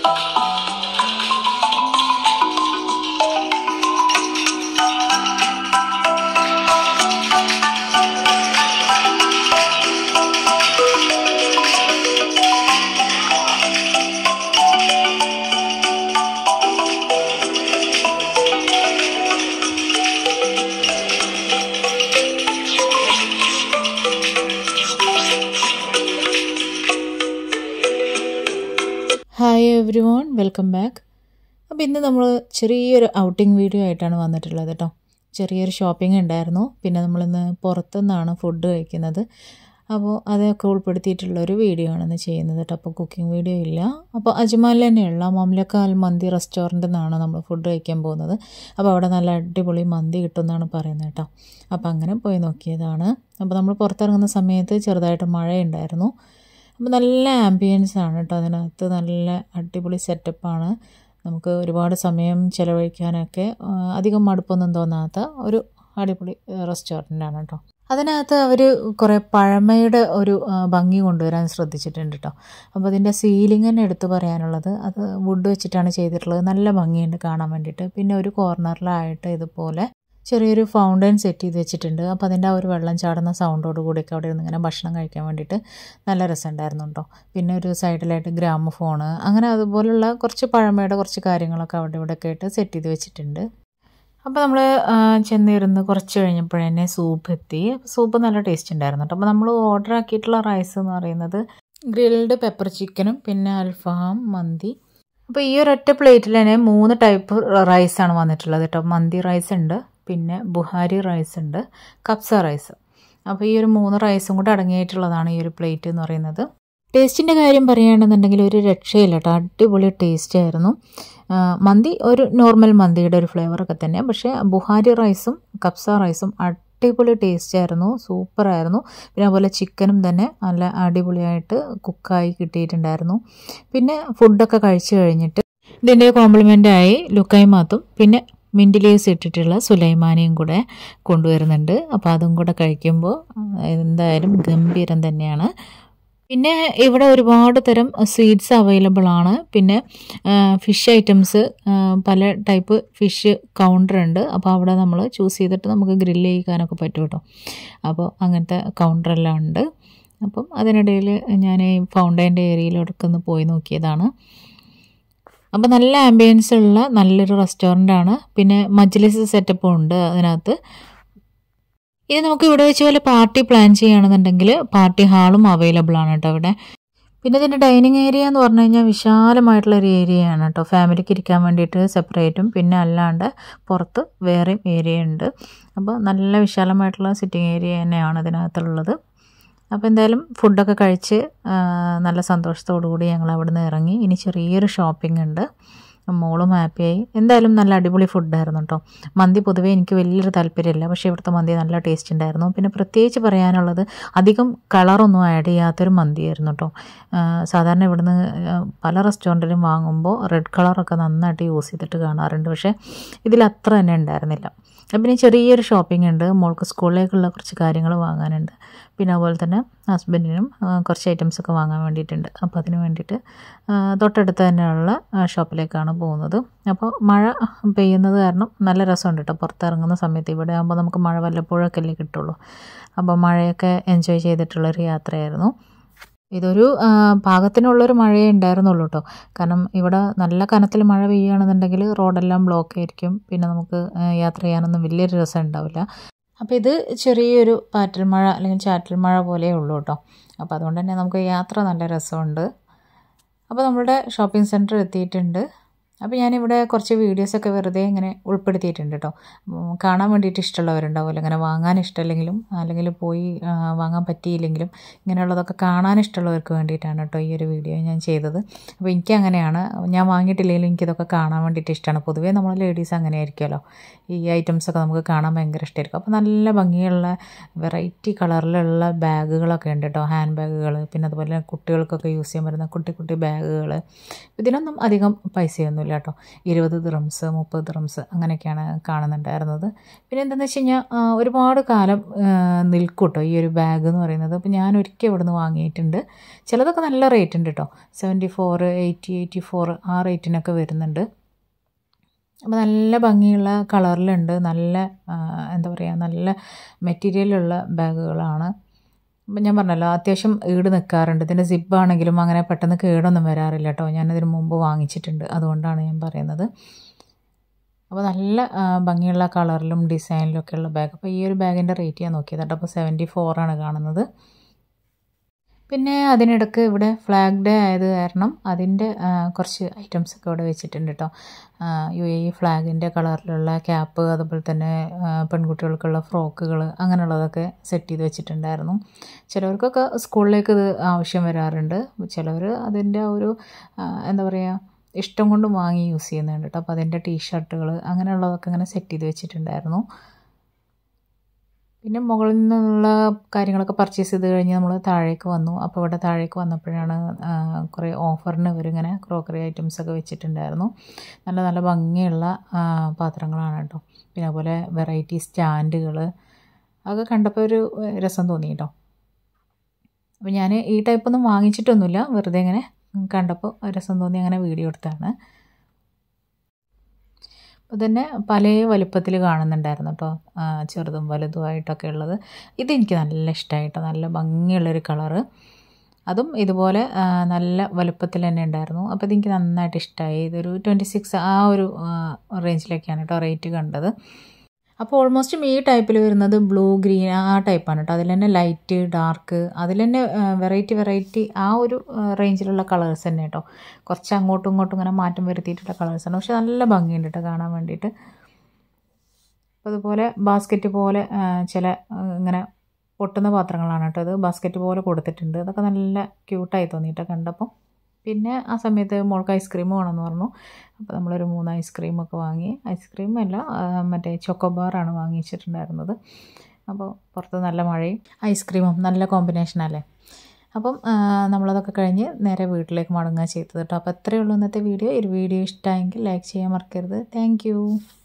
hi everyone welcome back അപ്പോൾ ഇന്ന് നമ്മൾ ചെറിയൊരു ഔട്ടിംഗ് വീഡിയോ ആയിട്ടാണ് വന്നിട്ടുള്ളത് കേട്ടോ ചെറിയൊരു ഷോപ്പിംഗ് ഉണ്ടായിരുന്നു പിന്നെ നമ്മളിന്ന് പുറത്തുനിന്നാണ് ഫുഡ് കഴിക്കുന്നത് അപ്പോൾ അതൊക്കെ ഉൾപ്പെടുത്തിയിട്ടുള്ളൊരു വീഡിയോ ആണ് ഇന്ന് ചെയ്യുന്നത് കേട്ടോ അപ്പോൾ കുക്കിംഗ് വീഡിയോ ഇല്ല അപ്പോൾ അജ്മാലിൽ തന്നെയുള്ള മംലക്കാൽ മന്തി റെസ്റ്റോറൻറ്റിൽ നിന്നാണ് നമ്മൾ ഫുഡ് കഴിക്കാൻ പോകുന്നത് അപ്പോൾ അവിടെ നല്ല അടിപൊളി മന്തി കിട്ടുമെന്നാണ് പറയുന്നത് കേട്ടോ അപ്പോൾ അങ്ങനെ പോയി നോക്കിയതാണ് അപ്പോൾ നമ്മൾ പുറത്തിറങ്ങുന്ന സമയത്ത് ചെറുതായിട്ട് മഴയുണ്ടായിരുന്നു അപ്പോൾ നല്ല ആംബിയൻസ് ആണ് കേട്ടോ അതിനകത്ത് നല്ല അടിപൊളി സെറ്റപ്പാണ് നമുക്ക് ഒരുപാട് സമയം ചിലവഴിക്കാനൊക്കെ ആ, അധികം മടുപ്പൊന്നും തോന്നാത്ത ഒരു അടിപൊളി റെസ്റ്റോറൻ്റാണ് കേട്ടോ അതിനകത്ത് അവർ കുറേ പഴമയുടെ ഒരു ആ, ഭംഗി കൊണ്ടുവരാൻ ശ്രദ്ധിച്ചിട്ടുണ്ട് കേട്ടോ അപ്പോൾ അതിൻ്റെ സീലിംഗ് തന്നെ എടുത്തു പറയാനുള്ളത് അത് വുഡ് വെച്ചിട്ടാണ് ചെയ്തിട്ടുള്ളത് നല്ല ഭംഗിയുണ്ട് കാണാൻ വേണ്ടിയിട്ട് പിന്നെ ഒരു കോർണറിലായിട്ട് ഇതുപോലെ ചെറിയൊരു ഫൗണ്ടൻ സെറ്റ് ചെയ്ത് വെച്ചിട്ടുണ്ട് അപ്പോൾ അതിൻ്റെ ആ ഒരു വെള്ളം ചാടുന്ന സൗണ്ടോട് കൂടിയൊക്കെ അവിടെ ഇരുന്ന് ഇങ്ങനെ ഭക്ഷണം കഴിക്കാൻ വേണ്ടിയിട്ട് നല്ല രസമുണ്ടായിരുന്നു കേട്ടോ പിന്നെ ഒരു സൈഡിലായിട്ട് ഗ്രാമഫോണ് അങ്ങനെ അതുപോലുള്ള കുറച്ച് പഴമയുടെ കുറച്ച് കാര്യങ്ങളൊക്കെ അവിടെ ഇവിടെയൊക്കെ ആയിട്ട് സെറ്റ് ചെയ്ത് വെച്ചിട്ടുണ്ട് അപ്പോൾ നമ്മൾ ചെന്നിരുന്ന് കുറച്ച് കഴിഞ്ഞപ്പോഴേ സൂപ്പ് എത്തി അപ്പോൾ സൂപ്പ് നല്ല ടേസ്റ്റ് ഉണ്ടായിരുന്നു കേട്ടോ അപ്പോൾ നമ്മൾ ഓർഡർ ആക്കിയിട്ടുള്ള റൈസ് എന്ന് പറയുന്നത് ഗ്രിൽഡ് പെപ്പർ ചിക്കനും പിന്നെ അൽഫാം മന്തി അപ്പോൾ ഈ ഒരൊറ്റ പ്ലേറ്റിൽ തന്നെ മൂന്ന് ടൈപ്പ് റൈസാണ് വന്നിട്ടുള്ളത് കേട്ടോ മന്തി റൈസ് ഉണ്ട് പിന്നെ ബുഹാരി റൈസ് ഉണ്ട് കപ്സ റൈസ് അപ്പോൾ ഈ ഒരു മൂന്ന് റൈസും കൂടെ അടങ്ങിയിട്ടുള്ളതാണ് ഈ ഒരു പ്ലേറ്റ് എന്ന് പറയുന്നത് ടേസ്റ്റിൻ്റെ കാര്യം പറയുകയാണെന്നുണ്ടെങ്കിൽ ഒരു രക്ഷയില്ല കേട്ടോ അടിപൊളി ടേസ്റ്റ് ആയിരുന്നു ആ, മന്തി ഒരു നോർമൽ മന്തിയുടെ ഒരു ഫ്ലേവറൊക്കെ തന്നെ പക്ഷേ ബുഹാരി റൈസും കപ്സ റൈസും അടിപൊളി ടേസ്റ്റ് ആയിരുന്നു സൂപ്പറായിരുന്നു പിന്നെ അതുപോലെ ചിക്കനും തന്നെ നല്ല അടിപൊളിയായിട്ട് കുക്കായി കിട്ടിയിട്ടുണ്ടായിരുന്നു പിന്നെ ഫുഡൊക്കെ കഴിച്ചു കഴിഞ്ഞിട്ട് ഇതിൻ്റെ കോംപ്ലിമെൻ്റായി ലുക്കായി മാത്തും പിന്നെ മിൻറ്റ് ലീവ്സ് ഇട്ടിട്ടുള്ള സുലൈമാനിയും കൂടെ കൊണ്ടുവരുന്നുണ്ട് അപ്പോൾ അതും കൂടെ കഴിക്കുമ്പോൾ എന്തായാലും ഗംഭീരം തന്നെയാണ് പിന്നെ ഇവിടെ ഒരുപാട് തരം സ്വീറ്റ്സ് അവൈലബിൾ ആണ് പിന്നെ ഫിഷ് ഐറ്റംസ് പല ടൈപ്പ് ഫിഷ് കൗണ്ടർ ഉണ്ട് അപ്പോൾ അവിടെ നമ്മൾ ചൂസ് ചെയ്തിട്ട് നമുക്ക് ഗ്രില്ല് ചെയ്യാനൊക്കെ പറ്റും കേട്ടോ അപ്പോൾ അങ്ങനത്തെ കൗണ്ടറെല്ലാം ഉണ്ട് അപ്പം അതിനിടയിൽ ഞാൻ ഈ ഫൗണ്ടൈൻ്റെ ഏരിയയിലൊക്കെ ഒന്ന് പോയി നോക്കിയതാണ് അപ്പോൾ നല്ല ആംബിയൻസ് ഉള്ള നല്ലൊരു റെസ്റ്റോറൻ്റ് ആണ് പിന്നെ മജ്ലിസ് സെറ്റപ്പും ഉണ്ട് അതിനകത്ത് ഇത് നമുക്ക് ഇവിടെ വെച്ച് പോലെ പാർട്ടി പ്ലാൻ ചെയ്യുകയാണെന്നുണ്ടെങ്കിൽ പാർട്ടി ഹാളും അവൈലബിൾ ആണ് കേട്ടോ ഇവിടെ പിന്നെ ഇതിൻ്റെ ഡൈനിങ് ഏരിയ എന്ന് പറഞ്ഞു കഴിഞ്ഞാൽ വിശാലമായിട്ടുള്ള ഒരു ഏരിയയാണ് കേട്ടോ ഫാമിലിക്ക് ഇരിക്കാൻ വേണ്ടിയിട്ട് സെപ്പറേറ്റും പിന്നെ അല്ലാണ്ട് പുറത്ത് വേറെയും ഏരിയ ഉണ്ട് അപ്പോൾ നല്ല വിശാലമായിട്ടുള്ള സിറ്റിംഗ് ഏരിയ തന്നെയാണ് ഇതിനകത്തുള്ളത് അപ്പോൾ എന്തായാലും ഫുഡൊക്കെ കഴിച്ച് ആ, നല്ല സന്തോഷത്തോടു കൂടി ഞങ്ങൾ അവിടെ നിന്ന് ഇറങ്ങി ഇനി ചെറിയൊരു ഷോപ്പിംഗ് ഉണ്ട് മോളും ഹാപ്പിയായി എന്തായാലും നല്ല അടിപൊളി ഫുഡായിരുന്നു കേട്ടോ മന്തി പൊതുവേ എനിക്ക് വലിയൊരു താല്പര്യമില്ല പക്ഷേ ഇവിടുത്തെ മന്തി നല്ല ടേസ്റ്റ് ഉണ്ടായിരുന്നു പിന്നെ പ്രത്യേകിച്ച് പറയാനുള്ളത് അധികം കളറൊന്നും ആഡ് ചെയ്യാത്തൊരു മന്തിയായിരുന്നു കേട്ടോ ആ, സാധാരണ ഇവിടുന്ന് ആ, പല റെസ്റ്റോറൻറ്റിലും വാങ്ങുമ്പോൾ റെഡ് കളറൊക്കെ നന്നായിട്ട് യൂസ് ചെയ്തിട്ട് കാണാറുണ്ട് പക്ഷേ ഇതിൽ അത്ര തന്നെ ഉണ്ടായിരുന്നില്ല അപ്പം പിന്നെ ചെറിയൊരു ഷോപ്പിംഗ് ഉണ്ട് മോൾക്ക് സ്കൂളിലേക്കുള്ള കുറച്ച് കാര്യങ്ങൾ വാങ്ങാനുണ്ട് പിന്നെ അതുപോലെ തന്നെ ഹസ്ബൻഡിനും ആ, കുറച്ച് ഐറ്റംസ് ഒക്കെ വാങ്ങാൻ വേണ്ടിയിട്ടുണ്ട് അപ്പോൾ അതിന് വേണ്ടിയിട്ട് ആ, തൊട്ടടുത്ത് തന്നെയുള്ള ആ, ഷോപ്പിലേക്കാണ് പോകുന്നത് അപ്പോൾ മഴ പെയ്യുന്നത് കാരണം നല്ല രസമുണ്ട് കേട്ടോ പുറത്തിറങ്ങുന്ന സമയത്ത് ഇവിടെ ആകുമ്പോൾ നമുക്ക് മഴ വല്ലപ്പോഴൊക്കെ അല്ലേ കിട്ടുള്ളൂ അപ്പോൾ മഴയൊക്കെ എൻജോയ് ചെയ്തിട്ടുള്ളൊരു യാത്രയായിരുന്നു ഇതൊരു ആ, പാകത്തിനുള്ളൊരു മഴയേ ഉണ്ടായിരുന്നുള്ളൂ കേട്ടോ കാരണം ഇവിടെ നല്ല കനത്തിൽ മഴ പെയ്യുകയാണെന്നുണ്ടെങ്കിൽ റോഡെല്ലാം ബ്ലോക്ക് ആയിരിക്കും പിന്നെ നമുക്ക് ആ, യാത്ര ചെയ്യാനൊന്നും വലിയൊരു രസം ഉണ്ടാവില്ല അപ്പോൾ ഇത് ചെറിയൊരു പാറ്റൽ മഴ അല്ലെങ്കിൽ ചാറ്റൽ മഴ പോലെയേ ഉള്ളൂ കേട്ടോ അപ്പോൾ അതുകൊണ്ട് തന്നെ നമുക്ക് യാത്ര നല്ല രസമുണ്ട് അപ്പോൾ നമ്മുടെ ഷോപ്പിംഗ് സെൻറ്റർ എത്തിയിട്ടുണ്ട് അപ്പോൾ ഞാനിവിടെ കുറച്ച് വീഡിയോസൊക്കെ വെറുതെ ഇങ്ങനെ ഉൾപ്പെടുത്തിയിട്ടുണ്ട് കേട്ടോ ഉം, കാണാൻ വേണ്ടിയിട്ട് ഇഷ്ടമുള്ളവരുണ്ടാവുമല്ലോ ഇങ്ങനെ വാങ്ങാൻ ഇഷ്ടമല്ലെങ്കിലും അല്ലെങ്കിൽ പോയി ആ, വാങ്ങാൻ പറ്റിയില്ലെങ്കിലും ഇങ്ങനെയുള്ളതൊക്കെ കാണാൻ ഇഷ്ടമുള്ളവർക്ക് വേണ്ടിയിട്ടാണ് കേട്ടോ ഈ ഒരു വീഡിയോ ഞാൻ ചെയ്തത് അപ്പോൾ എനിക്ക് അങ്ങനെയാണ് ഞാൻ വാങ്ങിയിട്ടില്ലെങ്കിലും എനിക്കിതൊക്കെ കാണാൻ വേണ്ടിയിട്ട് ഇഷ്ടമാണ് പൊതുവേ നമ്മൾ ലേഡീസ് അങ്ങനെ ആയിരിക്കുമല്ലോ ഈ ഐറ്റംസൊക്കെ നമുക്ക് കാണാൻ ഭയങ്കര ഇഷ്ടമായിരിക്കും അപ്പോൾ നല്ല ഭംഗിയുള്ള വെറൈറ്റി കളറിലുള്ള ബാഗുകളൊക്കെ ഉണ്ട് കേട്ടോ ഹാൻഡ് ബാഗുകൾ പിന്നെ അതുപോലെ കുട്ടികൾക്കൊക്കെ യൂസ് ചെയ്യാൻ പറ്റുന്ന കുട്ടി കുട്ടി ബാഗുകൾ ഇതിനൊന്നും അധികം പൈസയൊന്നുമില്ല ഒന്നുമില്ല കേട്ടോ ഇരുപത് ദ്രംസ് മുപ്പത് ദ്രംസ് അങ്ങനെയൊക്കെയാണ് കാണുന്നുണ്ടായിരുന്നത് പിന്നെ എന്താണെന്ന് വെച്ച് കഴിഞ്ഞാൽ ആ, ഒരുപാട് കാലം നിൽക്കും കേട്ടോ ഈ ഒരു ബാഗ് എന്ന് പറയുന്നത് അപ്പോൾ ഞാൻ ഒരിക്കൽ ഇവിടെ നിന്ന് വാങ്ങിയിട്ടുണ്ട് ചിലതൊക്കെ നല്ല റേറ്റ് ഉണ്ട് കേട്ടോ seventy four eighty eighty four ആ റേറ്റിനൊക്കെ വരുന്നുണ്ട് അപ്പോൾ നല്ല ഭംഗിയുള്ള കളറിലുണ്ട് നല്ല ആ, എന്താ പറയുക നല്ല മെറ്റീരിയലുള്ള ബാഗുകളാണ് അപ്പം ഞാൻ പറഞ്ഞല്ലോ അത്യാവശ്യം ഈട് നിൽക്കാറുണ്ട് ഇതിൻ്റെ സിബാണെങ്കിലും അങ്ങനെ പെട്ടെന്ന് കേടൊന്നും വരാറില്ല കേട്ടോ ഞാനതിന് മുമ്പ് വാങ്ങിച്ചിട്ടുണ്ട് അതുകൊണ്ടാണ് ഞാൻ പറയുന്നത് അപ്പോൾ നല്ല ആ, ഭംഗിയുള്ള കളറിലും ഡിസൈനിലും ഒക്കെയുള്ള ബാഗ് അപ്പോൾ ഈ ഒരു ബാഗിൻ്റെ റേറ്റ് ഞാൻ നോക്കിയത് കേട്ടോ അപ്പോൾ സെവൻറ്റി ഫോറാണ് കാണുന്നത് പിന്നെ അതിനിടക്ക് ഇവിടെ ഫ്ലാഗ് ഡേ ആയത് കാരണം അതിൻ്റെ ആ, കുറച്ച് ഐറ്റംസ് ഒക്കെ ഇവിടെ വെച്ചിട്ടുണ്ട് കേട്ടോ യു എ ഇ ഫ്ലാഗിൻ്റെ കളറിലുള്ള ക്യാപ്പ് അതുപോലെ തന്നെ ആ, പെൺകുട്ടികൾക്കുള്ള ഫ്രോക്കുകൾ അങ്ങനെയുള്ളതൊക്കെ സെറ്റ് ചെയ്ത് വെച്ചിട്ടുണ്ടായിരുന്നു ചിലവർക്കൊക്കെ സ്കൂളിലേക്ക് ഇത് ആവശ്യം വരാറുണ്ട് ചിലവർ അതിൻ്റെ ആ ഒരു ആ, എന്താ പറയുക ഇഷ്ടം കൊണ്ട് വാങ്ങി യൂസ് ചെയ്യുന്നുണ്ട് കേട്ടോ അപ്പോൾ അതിൻ്റെ ടീഷർട്ടുകൾ അങ്ങനെയുള്ളതൊക്കെ ഇങ്ങനെ സെറ്റ് ചെയ്ത് വെച്ചിട്ടുണ്ടായിരുന്നു പിന്നെ മുകളിൽ നിന്നുള്ള കാര്യങ്ങളൊക്കെ പർച്ചേസ് ചെയ്ത് കഴിഞ്ഞ് നമ്മൾ താഴേക്ക് വന്നു അപ്പോൾ ഇവിടെ താഴേക്ക് വന്നപ്പോഴാണ് ആ, കുറേ ഓഫറിന് ഇവരിങ്ങനെ ക്രോക്കറി ഐറ്റംസ് ഒക്കെ വെച്ചിട്ടുണ്ടായിരുന്നു നല്ല നല്ല ഭംഗിയുള്ള ആ, പാത്രങ്ങളാണ് കേട്ടോ പിന്നെ അതുപോലെ വെറൈറ്റി സ്റ്റാൻഡുകൾ അതൊക്കെ കണ്ടപ്പോൾ ഒരു രസം തോന്നി കേട്ടോ അപ്പോൾ ഞാൻ ഈ ടൈപ്പൊന്നും വാങ്ങിച്ചിട്ടൊന്നുമില്ല വെറുതെ ഇങ്ങനെ കണ്ടപ്പോൾ രസം തോന്നി അങ്ങനെ വീഡിയോ എടുത്താണ് അപ്പോൾ തന്നെ പല വലുപ്പത്തിൽ കാണുന്നുണ്ടായിരുന്നു കേട്ടോ ആ, ചെറുതും വലുതുമായിട്ടൊക്കെ ഉള്ളത് ഇതെനിക്ക് നല്ല ഇഷ്ടമായിട്ടോ നല്ല ഭംഗിയുള്ളൊരു കളറ് അതും ഇതുപോലെ ആ, നല്ല വലുപ്പത്തിൽ തന്നെ ഉണ്ടായിരുന്നു അപ്പോൾ ഇതെനിക്ക് നന്നായിട്ട് ഇഷ്ടമായി ഇതൊരു ട്വൻറ്റി സിക്സ് ആ ഒരു റേഞ്ചിലൊക്കെയാണ് കേട്ടോ റേറ്റ് കണ്ടത് അപ്പോൾ ഓൾമോസ്റ്റും ഈ ടൈപ്പിൽ വരുന്നത് ബ്ലൂ ഗ്രീൻ ആ ടൈപ്പാണ് കേട്ടോ അതിൽ തന്നെ ലൈറ്റ് ഡാർക്ക് അതിൽ തന്നെ വെറൈറ്റി വെറൈറ്റി ആ ഒരു റേഞ്ചിലുള്ള കളേഴ്സ് തന്നെ കേട്ടോ കുറച്ച് അങ്ങോട്ടും ഇങ്ങോട്ടും ഇങ്ങനെ മാറ്റം വരുത്തിയിട്ടുള്ള കളേഴ്സാണ് പക്ഷെ നല്ല ഭംഗിയുണ്ട് കേട്ടോ കാണാൻ വേണ്ടിയിട്ട് അപ്പോൾ അതുപോലെ ബാസ്ക്കറ്റ് പോലെ ആ, ചില ആ, ഇങ്ങനെ പൊട്ടുന്ന പാത്രങ്ങളാണ് കേട്ടോ ഇത് ബാസ്ക്കറ്റ് പോലെ കൊടുത്തിട്ടുണ്ട് അതൊക്കെ നല്ല ക്യൂട്ടായി തോന്നിയിട്ട് കണ്ടപ്പോൾ പിന്നെ ആ സമയത്ത് മോൾക്ക് ഐസ്ക്രീം വേണമെന്ന് പറഞ്ഞു അപ്പോൾ നമ്മളൊരു മൂന്ന് ഐസ്ക്രീമൊക്കെ വാങ്ങി ഐസ്ക്രീം അല്ല ആ, മറ്റേ ചോക്കോബാറാണ് വാങ്ങിച്ചിട്ടുണ്ടായിരുന്നത് അപ്പോൾ പുറത്ത് നല്ല മഴയും ഐസ്ക്രീമും നല്ല കോമ്പിനേഷനല്ലേ അപ്പം ആ, നമ്മളതൊക്കെ കഴിഞ്ഞ് നേരെ വീട്ടിലേക്ക് മടങ്ങുക ചെയ്തത് കേട്ടോ അപ്പോൾ അത്രയേ ഉള്ളൂ ഇന്നത്തെ വീഡിയോ ഈ ഒരു വീഡിയോ ഇഷ്ടമായെങ്കിൽ ലൈക്ക് ചെയ്യാൻ മറക്കരുത് താങ്ക്